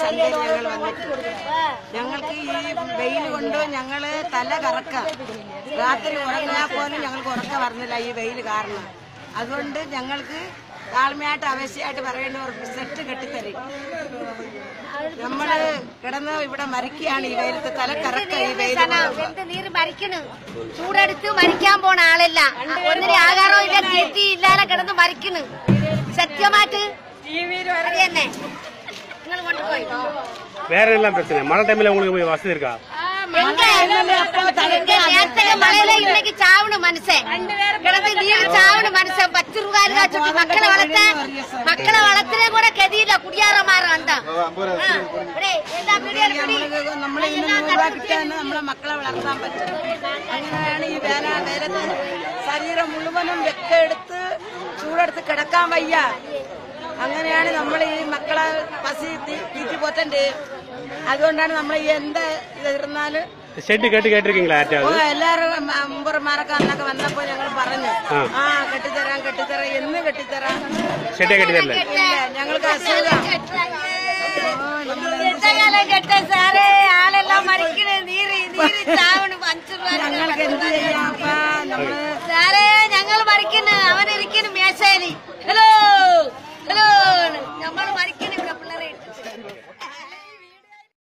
ചന്തയിൽ ഞങ്ങൾ വന്നിട്ട് ഞങ്ങൾക്ക് ഈ വെയിൽ കൊണ്ട് ഞങ്ങള് തല കറക്കാം രാത്രി ഉറങ്ങിയാൽ പോലും ഞങ്ങൾക്ക് ഉറക്കം വരുന്നില്ല ഈ വെയിൽ കാരണം അതുകൊണ്ട് ഞങ്ങൾക്ക് താഴ്മയായിട്ട് ആവശ്യമായിട്ട് പറയേണ്ടവർക്ക് സെറ്റ് കെട്ടിത്തരും നമ്മള് കിടന്ന് ഇവിടെ മരിക്കുകയാണ് ഈ വെയിലത്ത് തല കറക്ക ഈ വെയിൽ വെന്ത് നീര് മരിക്കണ് ചൂടെടുത്ത് മരിക്കാൻ പോണ ആളല്ല ഒന്നിനും ആകാരോ ഇല്ല തീറ്റി ഇല്ലാതെ കിടന്ന് മരിക്കണ് സത്യമായിട്ട് അത് തന്നെ നിങ്ങൾ കൊണ്ടുപോയി வேற எல்லாம் பிரச்சனை மழை டைம்ல உங்களுக்கு போய் வசதி இருக்கா எங்க எங்க நேரத்துல மழையில இன்னைக்கு சாவணும் மனுஷன் கிடந்து நீர் சாவணும் மனுஷன் பத்து ரூபாய் காய்ச்சிட்டு மக்களை வளர்த்த மக்களை வளர்த்துனே கூட கதியில குடியார மாறும் அந்த നമ്മള് നമ്മൾ ഇന്ന് നൂറ് രൂപ കിട്ടാൻ നമ്മളെ മക്കളെ വളർത്താൻ പറ്റും അങ്ങനെയാണ് ഈ വേല വേലത്ത് ശരീരം മുഴുവനും വെക്കെടുത്ത് ചൂടെടുത്ത് കിടക്കാൻ വയ്യ അങ്ങനെയാണ് നമ്മൾ ഈ മക്കളെ പസി തീ- തീറ്റി പോറ്റണ്ട് അതുകൊണ്ടാണ് നമ്മൾ ഈ എന്ത് ഇരുന്നാലും ஷெட்டு கேட்டு கேட்டிருக்கீங்களா ഓ யார்ட்டையாவது എല്ലാരും മുമ്പർമാരൊക്കെ അന്നൊക്കെ വന്നപ്പോ ഞങ്ങൾ പറഞ്ഞു ആ കെട്ടിത്തരാം കെട്ടിത്തരാം എന്ന് കെട്ടിത്തരാം ஷெட்டே கட்டி தரல ഇല്ല ഞങ്ങൾക്ക് അസുഖം കെട്ട സാറേ ആളെല്ലാം മരിക്കണ് നീര് നീര് ചാവണം അഞ്ചു രൂപ ഞങ്ങൾക്ക് എന്ത് ചെയ്യാം അപ്പ നമ്മള് സാറേ ഞങ്ങൾ മരിക്കുന്നു അവനിരിക്കുന്നു മേശ